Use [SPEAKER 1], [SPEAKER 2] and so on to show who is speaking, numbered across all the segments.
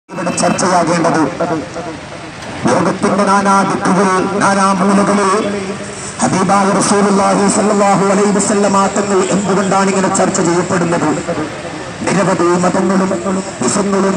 [SPEAKER 1] ഇവിടെ ചർച്ചയാകേണ്ടത് ലോകത്തിന്റെ നാനാ ദിക്കുകളിൽ നാനാ മൂലകളിൽ ഹബീബായ റസൂലുള്ളാഹി സ്വല്ലല്ലാഹു അലൈഹി വസല്ലമ തങ്ങൾ എന്തുകൊണ്ടാണ് ഇങ്ങനെ ചർച്ച ചെയ്യപ്പെടുന്നത് നിരവധി മതങ്ങളും വിഷങ്ങളും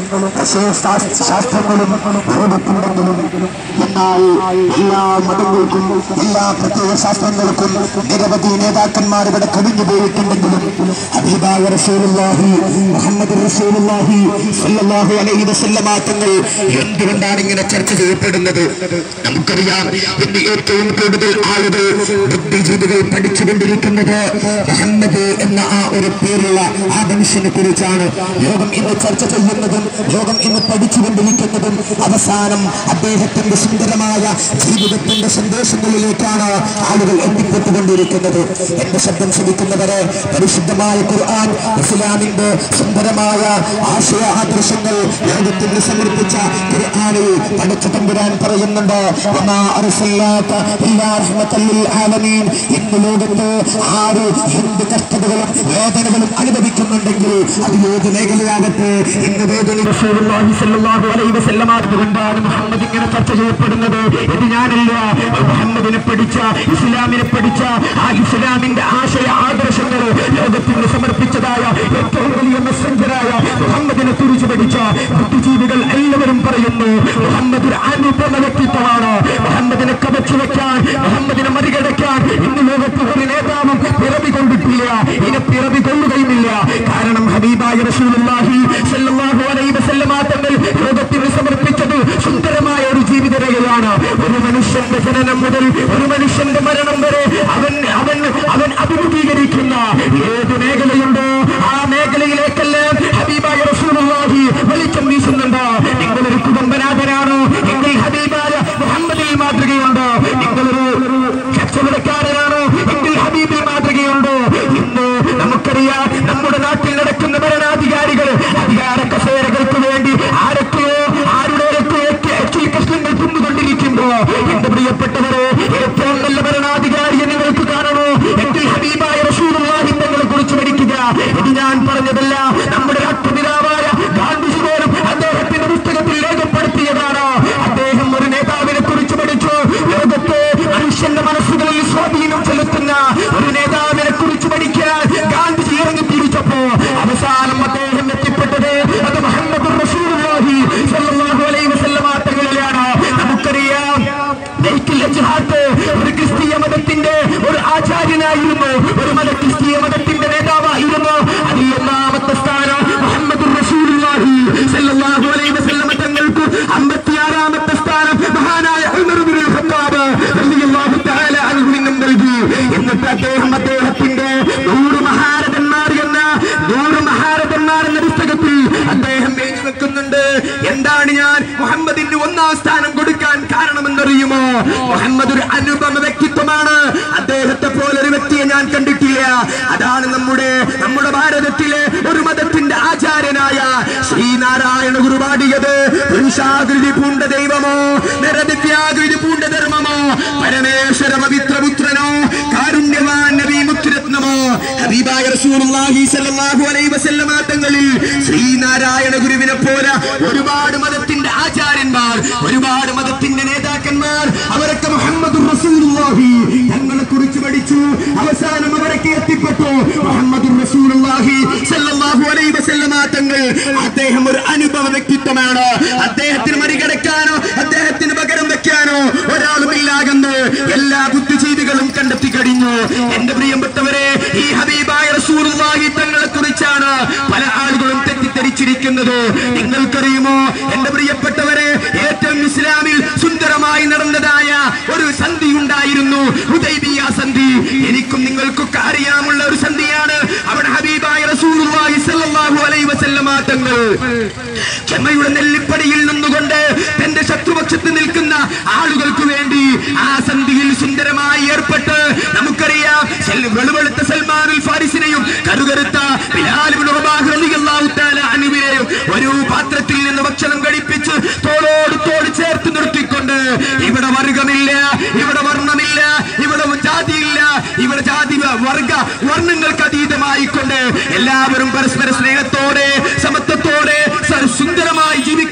[SPEAKER 1] ശാസ്ത്രങ്ങളും ലോകത്തുണ്ടെങ്കിലും എന്നാൽ എല്ലാ മതങ്ങൾക്കും എല്ലാ പ്രത്യേക ശാസ്ത്രങ്ങൾക്കും നിരവധി നേതാക്കന്മാർ ഇവിടെ കഴിഞ്ഞു പോയിട്ടുണ്ടെങ്കിലും ഹബീബായ റസൂലുള്ളാഹി മുഹമ്മദ് റസൂലുള്ളാഹി സ്വല്ലല്ലാഹു അലൈഹി വസല്ലമ തങ്ങൾ എന്തുകൊണ്ടാണ് ഇങ്ങനെ ചർച്ച ചെയ്യപ്പെടുന്നത് നമുക്കറിയാം ഇന്ന് ഏറ്റവും കൂടുതൽ ആളുകൾ ബുദ്ധിജീവികൾ പഠിച്ചുകൊണ്ടിരിക്കുന്നത് മുഹമ്മദ് എന്ന ആ ഒരു പേരുള്ള ആ മനുഷ്യനെ കുറിച്ചാണ് ലോകം ഇന്ന് ചർച്ച ചെയ്യുന്നതും ലോകം ഇന്ന് പഠിച്ചുകൊണ്ടിരിക്കുന്നതും അവസാനം അദ്ദേഹത്തിന്റെ സുന്ദരമായ ജീവിതത്തിന്റെ സന്ദേശങ്ങളിലേക്കാണ് ആളുകൾ എത്തിപ്പെട്ടുകൊണ്ടിരിക്കുന്നത് എന്റെ ശബ്ദം ശ്രമിക്കുന്നവരെ പരിശുദ്ധമായ ഖുർആൻ ഇസ്ലാമിന്റെ സുന്ദരമായ ആശയ ആദർശങ്ങൾ ലോകത്തിന് സമർപ്പിച്ച ഖുർആനിൽ പഠിച്ച തമ്പുരാൻ പറയുന്നുണ്ട് വമാ അർസൽനാക ഇല്ലാ റഹ്മത്തൽ ലിൽ ആലമീൻ ഇന്ന് ലോകത്ത് ആര് എന്ത് കഷ്ടതകളും വേദനകളും അനുഭവിക്കുന്നുണ്ടെങ്കിൽ അത് ഏത് മേഖലയാകട്ടെ ഇന്ന് വേദന റസൂലുള്ളാഹി സ്വല്ലല്ലാഹു അലൈഹി വസല്ലമ അതുകൊണ്ടാണ് മുഹമ്മദ് ഇങ്ങനെ ചർച്ച ചെയ്യപ്പെടുന്നത് ഇത് ഞാനല്ല മുഹമ്മദിനെ പഠിച്ച ഇസ്ലാമിനെ പഠിച്ച ആ ഇസ്ലാമിന്റെ ആശയ ആദർശങ്ങൾ ലോകത്തിന് സമർപ്പിച്ചതായ ഏറ്റവും വലിയ മെസ്സഞ്ചറായ മുഹമ്മദിനെ കുറിച്ച് പഠിച്ച ബുദ്ധിജീവികൾ എല്ലാവരും പറയുന്നു മുഹമ്മദ് ഒരു അനുപമ വ്യക്തിത്വമാണ് മുഹമ്മദിനെ കവച്ചു വെക്കാൻ മുഹമ്മദിനെ മറികടക്കാൻ ഇന്ന് ലോകത്ത് ഒരു നേതാവും പിറവി കൊണ്ടിട്ടില്ല ഇനി പിറവി കൊള്ളുകയുമില്ല കാരണം ഹബീബായ റസൂലുള്ളാഹി സല്ലല്ലാഹു അലൈഹി വസല്ലമ തങ്ങൾ ലോകത്തിന് സമർപ്പിച്ചത് സുന്ദരമായ ഒരു ജീവിതരേഖയാണ് ഒരു മനുഷ്യന്റെ ജനനം മുതൽ ഒരു മനുഷ്യന്റെ മരണം വരെ അവൻ അവൻ അവൻ അഭിമുഖീകരിക്കുന്ന ഏത് മേഖലയുണ്ടോ ആ മേഖലയിലേക്കെല്ലാം ഹബീബായ റസൂലുള്ളാഹി വെളിച്ചം വീശുന്നുണ്ട് നിങ്ങളൊരു കുടുംബനാഥനാണോ എങ്കിൽ ഹബീബായ മുഹമ്മദിൽ മാതൃകയുണ്ടോ നിങ്ങളൊരു ഒരു കച്ചവടക്കാരനാണോ എങ്കിൽ ഹബീബിൽ മാതൃകയുണ്ടോ ഇന്ന് നമുക്കറിയാം നമ്മുടെ നാട്ടിൽ നടക്കുന്ന ഭരണാധികാരികൾ അധികാര കസേരകൾക്ക് വേണ്ടി ആരൊക്കെയോ ആരുടെയൊക്കെ എച്ചിൽ കഷ്ണങ്ങൾ തിന്നുകൊണ്ടിരിക്കുമ്പോ എന്റെ പ്രിയപ്പെട്ടവരെ ഏറ്റവും നല്ല ഭരണാധികാരിയെ നിങ്ങൾക്ക് കാണണോ എങ്കിൽ ഹബീബായ റസൂലുള്ളാഹി തങ്ങളെ കുറിച്ച് പഠിക്കുക ഇത് ഞാൻ പറഞ്ഞതല്ല നമ്മുടെ രാഷ്ട്രപിതാവായ ഗാന്ധിജി പോലും അദ്ദേഹത്തിന്റെ പുസ്തകത്തിൽ രേഖപ്പെടുത്തിയതാണ് അദ്ദേഹം ഒരു നേതാവിനെ കുറിച്ച് പഠിച്ചു ലോകത്തെ മനുഷ്യന്റെ മനസ്സുകളിൽ സ്വാധീനം ചെലുത്തുന്ന ഒരു നേതാവിനെ കുറിച്ച് പഠിക്കാൻ ഗാന്ധിജി ഇറങ്ങി തിരിച്ചപ്പോ അവസാനം അദ്ദേഹം എത്തിപ്പെട്ടത് അത് മുഹമ്മദ് റസൂലുള്ളാഹി സ്വല്ലല്ലാഹു അലൈഹി വസല്ലമ തങ്ങളിലാണ് നമുക്കറിയാം ബൈത്തുൽ അജ്ഹാത്ത് ഒരു ക്രിസ്തീയ മതത്തിന്റെ ഒരു ആചാര്യനായിരുന്നു ഒരു മത ക്രിസ്തീയ മതത്തിന്റെ നേതാവായിരുന്നു അതിൽ ഒന്നാമത്തെ സ്ഥാനം മുഹമ്മദ് റസൂലുള്ളാഹി സ്വല്ലല്ലാഹു അലൈഹി വസല്ലമ തങ്ങൾക്ക് അമ്പത്തിയാറാമത്തെ സ്ഥാനം മഹാനായ ഉമർ ഇബ്നുൽ ഖത്താബ് റളിയല്ലാഹു തആല അൻഹുവിനും നൽകി എന്നിട്ട് അദ്ദേഹം അദ്ദേഹത്തിന്റെ നൂറ് മഹാരഥന്മാർ എന്ന നൂറ് മഹാരഥന്മാർ എന്ന പുസ്തകത്തിൽ അദ്ദേഹം എഴുതി വെക്കുന്നുണ്ട് എന്താണ് ഞാൻ മുഹമ്മദിന് ഒന്നാം സ്ഥാനം കൊടുക്കാൻ കാരണമെന്നറിയുമോ മുഹമ്മദ് ഒരു അനുപമ വ്യക്തിത്വമാണ് അദ്ദേഹത്തെ പോലെ ഒരു വ്യക്തിയെ ഞാൻ കണ്ടിട്ടില്ല അതാണ് നമ്മുടെ നമ്മുടെ ഭാരതത്തിലെ ഒരു മതത്തിന്റെ ആചാര്യനായ ശ്രീനാരായണ ഗുരു പാടിയത് പുരുഷാകൃതി പൂണ്ട ദൈവമോ നിരദിത്യാകൃതി പൂണ്ട ധർമ്മമോ പരമേശ്വര പവിത്രപുത്രനോ കാരുണ്യവാൻ നബി മുത്തുരത്നമോ ഹബീബായ റസൂലുള്ളാഹി സ്വല്ലല്ലാഹു അലൈഹി വസല്ലമ തങ്ങളിൽ ശ്രീനാരായണ ഗുരുവിനെ പോലെ ഒരുപാട് മതത്തിന്റെ ആചാര്യന്മാർ ഒരുപാട് മതത്തിന്റെ നേതാക്കന്മാർ അവരൊക്കെ മുഹമ്മദ് റസൂലുള്ളാഹി തങ്ങളെ കുറിച്ച് പഠിച്ചു അവസാനം അവരൊക്കെ എത്തിപ്പെട്ടു മുഹമ്മദ് റസൂലുള്ളാഹി സ്വല്ലല്ലാഹു അലൈഹി വസല്ലമ തങ്ങൾ അദ്ദേഹം ഒരു അനുഭവ വ്യക്തിത്വമാണ് അദ്ദേഹത്തിന് മറികടക്കാനോ അദ്ദേഹത്തിന് പകരം വെക്കാനോ ഒരാളുമില്ലാകെന്ന് എല്ലാ ബുദ്ധിജീവികളും കണ്ടെത്തി കഴിഞ്ഞു എന്റെ പ്രിയപ്പെട്ടവരെ ഈ ഹബീബായ റസൂലുള്ളാഹി തങ്ങളെ കുറിച്ചാണ് പല ആളുകളും തെറ്റിദ്ധരിച്ചിരിക്കുന്നത് നിങ്ങൾക്കറിയുമോ എന്റെ പ്രിയപ്പെട്ടവരെ ഏറ്റവും ഇസ്ലാമിൽ സുന്ദരമായി നടന്നതായ ഒരു സന്ധി ഉണ്ടായിരുന്നു ഹുദൈബിയ സന്ധി എനിക്കും നിങ്ങൾക്കൊക്കെ അറിയാമുള്ള ഒരു സന്ധിയാണ് അവിടെ ഹബീബായ റസൂലുള്ളാഹി സ്വല്ലല്ലാഹു അലൈഹി വസല്ലമ തങ്ങൾ ക്ഷമയുടെ നെല്ലിപ്പടിയിൽ നിന്നുകൊണ്ട് തന്റെ ശത്രുപക്ഷത്ത് നിൽക്കുന്ന ആളുകൾക്ക് വേണ്ടി ആ സന്ധിയിൽ സുന്ദരമായി ഏർപ്പെട്ട് നമുക്കറിയാം സെൽ- വെളുവെളുത്ത സൽമാനുൽ ഫാരിസിനെയും കരുകരുത്ത ബിലാൽ ഇബ്നു റബാഹ് റളിയല്ലാഹു തആല അൻഹുവിനെയും ഒരു പാത്രത്തിൽ നിന്ന് ഭക്ഷണം കഴിപ്പിച്ച് തോളോട് തോട് ചേർത്ത് നിർത്തിക്കൊണ്ട് ഇവിടെ വർഗമില്ല ഇവിടെ വർണ്ണമില്ല ഇവിടെ ജാതിയില്ല ഇവിടെ ജാതി വ- വർഗ വർണ്ണങ്ങൾക്ക് അതീതമായിക്കൊണ്ട് എല്ലാവരും പരസ്പര സ്നേഹത്തോടെ സമത്വത്തോടെ സ- സുന്ദരമായി ജീവിക്കുന്ന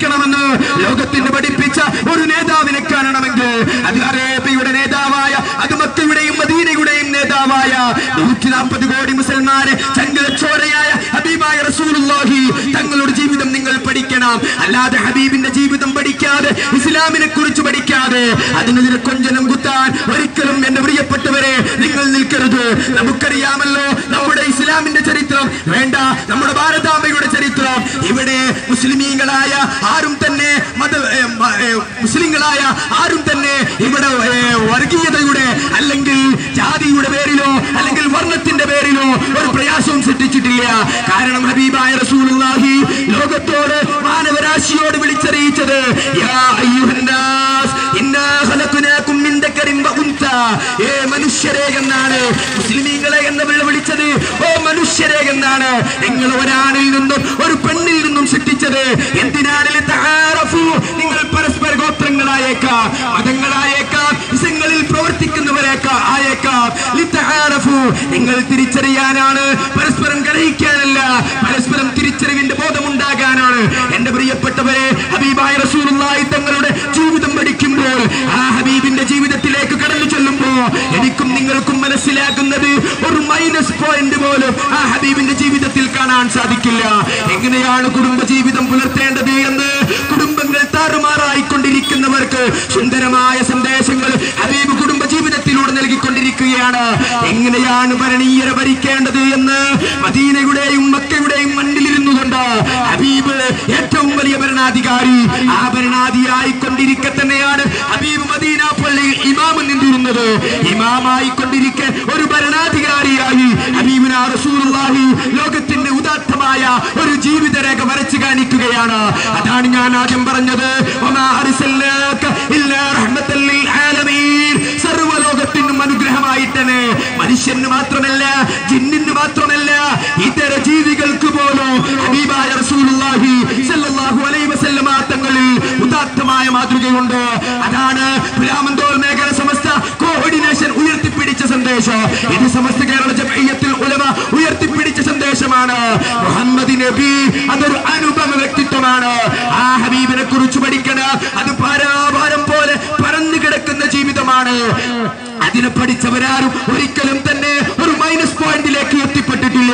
[SPEAKER 1] ജീവിക്കണമെന്ന് ലോകത്തിന് പഠിപ്പിച്ച ഒരു നേതാവിനെ കാണണമെങ്കിൽ അത് അറേബ്യയുടെ നേതാവായ അത് മക്കയുടെയും മദീനയുടെയും നേതാവായ നൂറ്റി നാൽപ്പത് കോടി മുസൽമാരെ ചങ്കലച്ചോരയായ ഹബീബായ റസൂലുള്ളാഹി തങ്ങളുടെ ജീവിതം നിങ്ങൾ പഠിക്കണം അല്ലാതെ ഹബീബിന്റെ ജീവിതം പഠിക്കാതെ ഇസ്ലാമിനെ കുറിച്ച് പഠിക്കാതെ അതിനെതിരെ കൊഞ്ചനം കുത്താൻ ഒരിക്കലും എന്റെ പ്രിയപ്പെട്ടവരെ നിങ്ങൾ നിൽക്കരുത് നമുക്കറിയാമല്ലോ നമ്മുടെ ഇസ്ലാമിന്റെ ചരിത്രം വേണ്ട നമ്മുടെ ഭാരതാംബയുടെ ചരിത്രം ഇവിടെ മുസ്ലിമീങ്ങളായ ആരും തന്നെ മത ഏ, മ- ഏ, മുസ്ലിങ്ങളായ ആരും തന്നെ ഇവിടെ ഏ, വർഗീയതയുടെ അല്ലെങ്കിൽ ജാതിയുടെ പേരിലോ അല്ലെങ്കിൽ വർണ്ണത്തിന്റെ പേരിലോ ഒരു പ്രയാസവും സൃഷ്ടിച്ചിട്ടില്ല കാരണം ഹബീബായ റസൂലുള്ളാഹി ലോകത്തോട് മാനവരാശിയോട് വിളിച്ചറിയിച്ചത് യാ അയ്യുഹന്നാസ് ഇന്നാ ഖലഖനാകും മിൻ ദക്കരിൻ വ ഉൻസ ഏ മനുഷ്യരെ എന്നാണ് മുസ്ലിമീങ്ങളെ എന്നവൾ വിളിച്ചത് ഓ മനുഷ്യരെ എന്നാണ് നിങ്ങൾ ഒരാണിൽ നിന്നും ഒരു പെണ്ണിൽ നിന്നും സൃഷ്ടിച്ചത് എന്തിനാണ് ലിതആറഫു? നിങ്ങൾ പരസ്പര ഗോത്രങ്ങളായേക്കാം മതങ്ങളായേക്കാം ഇസങ്ങളിൽ പ്രവർത്തിക്കുന്നവരേക്കാം ആയേക്കാം ലിതആറഫു. നിങ്ങൾ തിരിച്ചറിയാനാണ് പരസ്പരം ഗ്രഹിക്കാനല്ല പരസ്പരം തിരിച്ചറിവിന്റെ ബോധമുണ്ടാകാനാണ് എന്റെ പ്രിയപ്പെട്ടവരെ ഹബീബായ റസൂലുള്ളാഹി തങ്ങളുടെ ജീവിതം പഠിക്കുമ്പോൾ ആ ഹബീബിന്റെ ജീവിതത്തിലേക്ക് കടന്നു ചെല്ലുമ്പോ എനിക്കും നിങ്ങൾക്കും മനസ്സിലാക്കുന്നത് ഒരു മൈനസ് പോയിന്റ് പോലും ആ ഹബീബിന്റെ ജീവിതത്തിൽ കാണാൻ സാധിക്കില്ല എങ്ങനെയാണ് കുടുംബ ജീവിതം പുലർത്തേണ്ടത് എന്ന് കുടുംബങ്ങൾ താറുമാറായിക്കൊണ്ടിരിക്കുന്നവർക്ക് സുന്ദരമായ സന്ദേശങ്ങൾ ഹബീബ് കുടുംബ ജീവിതത്തിലൂടെ നൽകിക്കൊണ്ടിരിക്കുകയാണ് എങ്ങനെയാണ് ഭരണീയര ഭരിക്കേണ്ടത് എന്ന് മദീനയുടെയും മക്കയുടെയും മണ്ണിലിരുന്നു കൊണ്ട് ഹബീബ് ഏറ്റവും വലിയ ഭരണാധികാരി ആ ഭരണാധികാരി കൊണ്ടിരിക്കെ തന്നെയാണ് ഹബീബ് മദീന പള്ളിയിൽ ഇമാം നിന്നിരുന്നത് ഇമാമായി കൊണ്ടിരിക്കെ ഒരു ഭരണാധികാരിയായി ഹബീബിന റസൂലുള്ളാഹി ലോകത്തിന്റെ ഉദാത്തമായ ഒരു ജീവിതരേഖ വരച്ചു കാണിക്കുകയാണ് അതാണ് ഞാൻ ആദ്യം പറഞ്ഞത് വമാ അർസൽനാക ഇല്ലാ റഹ്മത്തൽ ലിൽ ആലമീൻ സർവ്വലോകത്തിനും അനുഗ്രഹമായിട്ടാണ് മനുഷ്യന് മാത്രമല്ല ജിന്നിന് മാത്രമല്ല ഇതര ജീവികൾക്ക് പോലും ഹബീബായ റസൂലുള്ളാഹി സല്ലല്ലാഹു അലൈഹി വസല്ലമ തങ്ങളിൽ ഉദാത്തമായ മാതൃകയുണ്ട് അതാണ് പുലാമന്തോൾ മേഖല സമസ്ത കോർഡിനേഷൻ ഉയർത്തിപ്പിടിച്ച സന്ദേശം ഇത് സമസ്ത കേരള ജമഇയ്യത്തുൽ ഉലമ ഉയർത്തിപ്പിടിച്ച സന്ദേശമാണ് മുഹമ്മദ് നബി അതൊരു അനുപമ വ്യക്തിത്വമാണ് ആ ഹബീബിനെ കുറിച്ച് പഠിക്കണം അത് പാരാഭാരം പോലെ പരന്നു കിടക്കുന്ന ജീവിതമാണ് അതിനെ പഠിച്ചവരാരും ഒരിക്കലും തന്നെ ഒരു മൈനസ് പോയിന്റിലേക്ക് എത്തിപ്പെട്ടിട്ടില്ല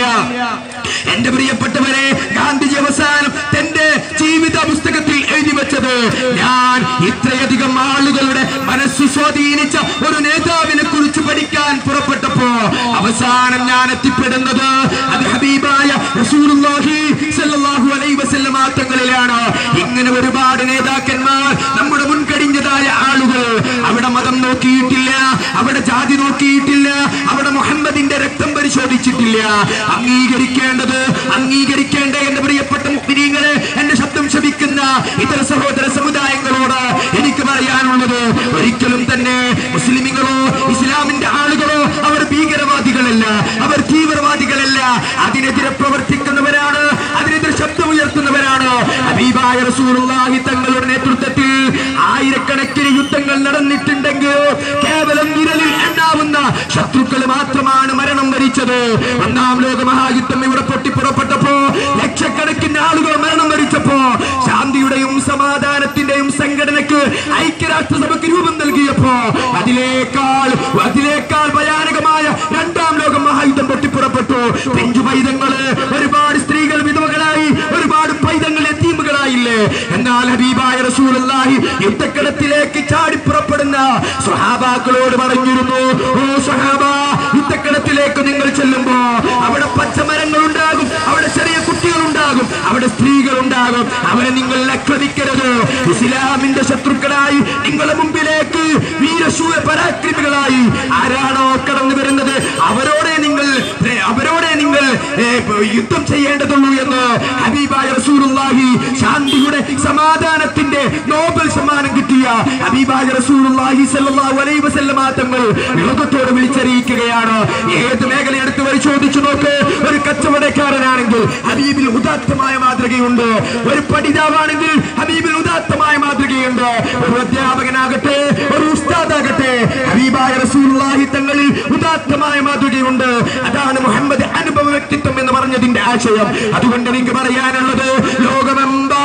[SPEAKER 1] എന്റെ പ്രിയപ്പെട്ടവരെ ഗാന്ധിജി അവസാനം തന്റെ ജീവിത പുസ്തകത്തിൽ എഴുതി വെച്ചത് ഞാൻ ഇത്രയധികം ആളുകളുടെ മനസ്സ് സ്വാധീനിച്ച ഒരു നേതാവിനെ കുറിച്ച് പഠിക്കാൻ പുറപ്പെട്ടപ്പോ അവസാനം ഞാൻ എത്തിപ്പെടുന്നത് അത് ഹബീബായ റസൂലുള്ളാഹി സ്വല്ലല്ലാഹു അലൈഹി വസല്ലമ തങ്ങളിലാണ് ഇങ്ങനെ ഒരുപാട് നേതാക്കന്മാർ നമ്മുടെ മുൻകഴിഞ്ഞതായ ആളുകൾ അവിടെ മതം നോക്കിയിട്ടില്ല അവിടെ ജാതി നോക്കിയിട്ടില്ല അവിടെ മുഹമ്മദിന്റെ രക്തം പരിശോധിച്ചിട്ടില്ല അംഗീകരിക്കേണ്ടത് അംഗീകരിക്കേണ്ട എന്റെ പ്രിയപ്പെട്ട മുഗ്നീങ്ങളെ എന്റെ ശബ്ദം ശമിക്കുന്ന ഇതര സഹോദര സമുദായങ്ങളോട് എനിക്ക് പറയാനുള്ളത് ഒരിക്കലും തന്നെ മുസ്ലിമുകളോ ഇസ്ലാമിന്റെ ആളുകളോ അവർ ഭീകരവാദികളല്ല അവർ തീവ്രവാദികളല്ല അതിനെതിരെ പ്രവർത്തിക്കുന്നവരാണ് അതിനെതിരെ ശബ്ദമുയർത്തുന്നവരാണ് ഹബീബായ റസൂലുള്ളാഹി തങ്ങളുടെ നേതൃത്വത്തിൽ ആയിരക്കണക്കിന് യുദ്ധങ്ങൾ നടന്നിട്ടുണ്ടെങ്കിൽ കേവലം വിരലിൽ എണ്ണാവുന്ന ശത്രുക്കൾ മാത്രമാണ് മരണം വരിച്ചത് ഒന്നാം ലോക മഹായുദ്ധം ഇവിടെ പൊട്ടിപ്പുറപ്പെട്ടപ്പോ ലക്ഷക്കണക്കിന് ആളുകൾ മരണം വരിച്ചപ്പോ ശാന്തിയുടെയും സമാധാനത്തിന്റെയും സംഘടനയ്ക്ക് ഐക്യരാഷ്ട്രസഭയ്ക്ക് രൂപം നൽകിയപ്പോ അതിലേക്കാൾ അതിലേക്കാൾ ഭയാനകമായ രണ്ടാം ലോക മഹായുദ്ധം പൊട്ടിപ്പുറപ്പെട്ടു പെഞ്ചു പൈതങ്ങള് ഒരുപാട് സ്ത്രീകൾ വിധവകളായി ഒരുപാട് പൈതങ്ങൾ എത്തീമുകളായില്ലേ എന്നാൽ ഹബീബായ റസൂലുള്ളാഹി യുദ്ധക്കളത്തിലേക്ക് ചാടി പുറപ്പെടുന്ന സ്വഹാബാക്കളോട് പറഞ്ഞിരുന്നു ഓ സ്വഹാബ യുദ്ധക്കളത്തിലേക്ക് നിങ്ങൾ ചെല്ലുമ്പോ അവിടെ പച്ചമരങ്ങൾ ഉണ്ടാകും അവിടെ ചെറിയ കുട്ടികൾ ഉണ്ടാകും അവിടെ സ്ത്രീകൾ ഉണ്ടാകും അവരെ നിങ്ങൾ ആക്രമിക്കരുത് ഇസ്ലാമിന്റെ ശത്രുക്കളായി നിങ്ങളുടെ മുമ്പിലേക്ക് വീരശൂര പരാക്രമികളായി ആരാണോ കടന്നു വരുന്നത് അവരോടെ നിങ്ങൾ അവരോടെ നിങ്ങൾ ഏ, യുദ്ധം ചെയ്യേണ്ടതുള്ളൂ എന്ന് ഹബീബായ റസൂലുള്ളാഹി ശാന്തിയുടെ സമാധാനത്തിന്റെ നോബൽ സമ്മാനം കിട്ടിയ ഹബീബായ റസൂലുള്ളാഹി സ്വല്ലല്ലാഹു അലൈഹി വസല്ലമ തങ്ങൾ ലോകത്തോട് വിളിച്ചറിയിക്കുകയാണ് ഏത് മേഖല എടുത്ത് പരിശോധിച്ചു നോക്ക് ഒരു കച്ചവടക്കാരനാണെങ്കിൽ ഹബീബിൽ ഉദാത്തമായ മാതൃകയുണ്ട് ഒരു പഠിതാവാണെങ്കിൽ ഹബീബിൽ ഉദാത്തമായ മാതൃകയുണ്ട് ഒരു അധ്യാപകനാകട്ടെ ഒരു ഉസ്താദാകട്ടെ ഹബീബായ റസൂലുള്ളാഹി തങ്ങളിൽ ഉദാത്തമായ മാതൃകയുണ്ട് അതാണ് മുഹമ്മദ് അനുഭവ വ്യക്തിത്വം എന്ന് പറഞ്ഞതിന്റെ ആശയം അതുകൊണ്ട് എനിക്ക് പറയാനുള്ളത് ലോകമെമ്പാടും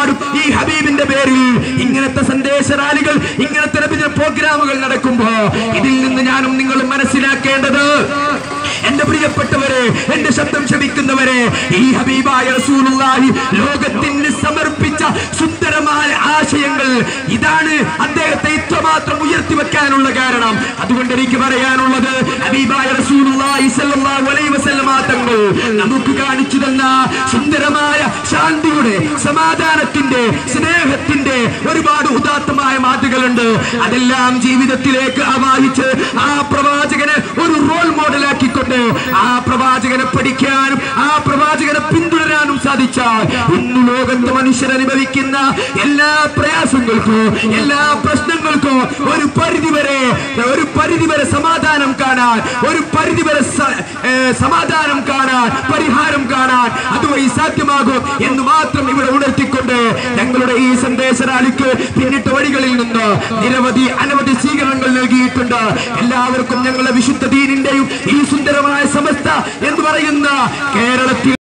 [SPEAKER 2] ഈ ഹബീബിന്റെ പേരിൽ ഇങ്ങനത്തെ സന്ദേശ റാലികൾ ഇങ്ങനത്തെ നബിദിന പ്രോഗ്രാമുകൾ നടക്കുമ്പോ ഇതിൽ നിന്ന് ഞാനും നിങ്ങളും മനസ്സിലാക്കേണ്ടത് എന്റെ പ്രിയപ്പെട്ടവരെ എന്റെ ശബ്ദം ക്ഷമിക്കുന്നവരെ ഈ ഹബീബായ റസൂലുള്ളാഹി ലോകത്തിന് സമർപ്പിച്ച സുന്ദരമായ ആശയങ്ങൾ ഇതാണ് അദ്ദേഹത്തെ ഇത്രമാത്രം ഉയർത്തി വെക്കാനുള്ള കാരണം അതുകൊണ്ട് എനിക്ക് പറയാനുള്ളത് ഹബീബായ റസൂലുള്ളാഹി സ്വല്ലല്ലാഹു അലൈഹി വസല്ലമ തങ്ങൾ നമുക്ക് കാണിച്ചു തന്ന സുന്ദരമായ ശാന്തിയുടെ സമാധാനത്തിന്റെ സ്നേഹത്തിന്റെ ഒരുപാട് ഉദാത്തമായ മാതൃകളുണ്ട് അതെല്ലാം ജീവിതത്തിലേക്ക് ആവാഹിച്ച് ആ പ്രവാചകനെ ഒരു റോൾ മോഡലാക്കിക്കൊണ്ട് ആ പ്രവാചകനെ പഠിക്കാനും ആ പ്രവാചകനെ പിന്തുടരാനും സാധിച്ചാൽ ഇന്ന് ലോകത്ത് മനുഷ്യർ അനുഭവിക്കുന്ന എല്ലാ പ്രയാസങ്ങൾക്കോ എല്ലാ പ്രശ്നങ്ങൾക്കോ ഒരു പരിധിവരെ ഒരു പരിധിവരെ സമാധാനം കാണാൻ ഒരു പരിധിവരെ സ- ഏ, സമാധാനം കാണാൻ പരിഹാരം കാണാൻ അതുവഴി സാധ്യമാകും എന്ന് മാത്രം ഇവിടെ ഉണർത്തിക്കൊണ്ട് ഞങ്ങളുടെ ഈ സന്ദേശ റാലിക്ക് പിന്നിട്ട വഴികളിൽ നിന്ന് നിരവധി അനവധി സ്വീകരണങ്ങൾ നൽകിയിട്ടുണ്ട് എല്ലാവർക്കും ഞങ്ങളുടെ വിശുദ്ധ ദീനിന്റെയും ഈ സുന്ദരമായ സമസ്ത എന്ന് പറയുന്ന കേരളത്തിൽ